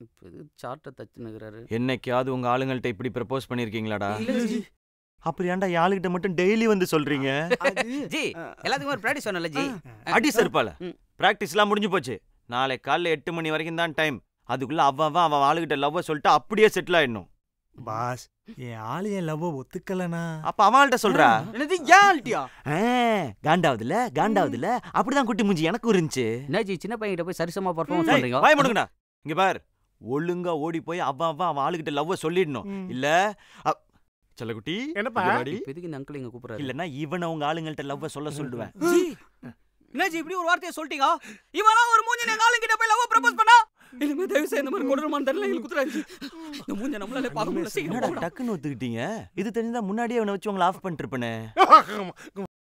இப்போ இது சார்ட்டை தச்சுனுக்கிறாரு என்னைக்காவது உங்க ஆளுங்கள்ட்ட இப்படி ப்ரப்போஸ் பண்ணிருக்கீங்களாடா இல்ல ஜி. அப்புறம் ஏன்டா ஆளுகிட்ட மட்டும் டெய்லி வந்து சொல்றீங்க ஜி எல்லாத்துக்கும் ஒரு ப்ராக்டிஸ் சொன்னல ஜி அடி செருப்பால ம். பிராக்டிஸ்லாம் முடிஞ்சு போச்சு நாளை காலைல எட்டு மணி வரைக்கும் தான் டைம் அதுக்குள்ள அவன் அவன் அவன் ஆளுகிட்ட லவ்வ சொல்லிட்டு அப்படியே செட்டில் ஆயிடணும் பாஸ் என் ஆளு என் லவ் ஒத்துக்கலனா அப்ப அவன்கிட்ட சொல்றா என்னது ஏன் ஆல்ட்டியா ஆ, காண்டாவுதுல காண்டாவுதுல அப்படிதான் குட்டி மூஞ்சி எனக்கும் இருந்துச்சு என்ன ஜி சின்ன பையன்கிட்ட போய் சரிசமா பர்ஃபார்மன்ஸ் டேய், பண்றீங்க வாய முடுங்கடா இங்க பார் ஒழுங்கா ஓடி போய் அவன் அவன் அவன் ஆளுகிட்ட லவ்வ சொல்லிடணும் இல்ல அ- செல்லக்குட்டி என்னப்பா? இங்க வாடி. இப்போ எதுக்கு இந்த அங்கிள் இங்க கூப்பிடுறாரு இல்லன்னா இவனை உங்க ஆளுங்கள்ட்ட லவ்வ சொல்ல சொல்லுவேன் ஜி என்ன ஜி இப்படி ஒரு வார்த்தையை சொல்லிட்டீங்க இவனா ஒரு மூஞ்சி எங்க ஆளுங்கிட்ட போய் லவ் ப்ரப்போஸ் பண்ணா இனிமே தயவு செய்து இந்த மாதிரி கொடூரமான தெரியல எங்களுக்கு குத்துறாங்க ஜி இந்த மூஞ்ச நம்மளால பார்க்க முடியல என்னடா சீக்கிரம் டக்குன்னு ஒத்துக்கிட்டீங்க இது தெரிஞ்சா முன்னாடியே அவனை வச்சு உங்களை ஆஃப் பண்ணிட்டு இருப்பேனே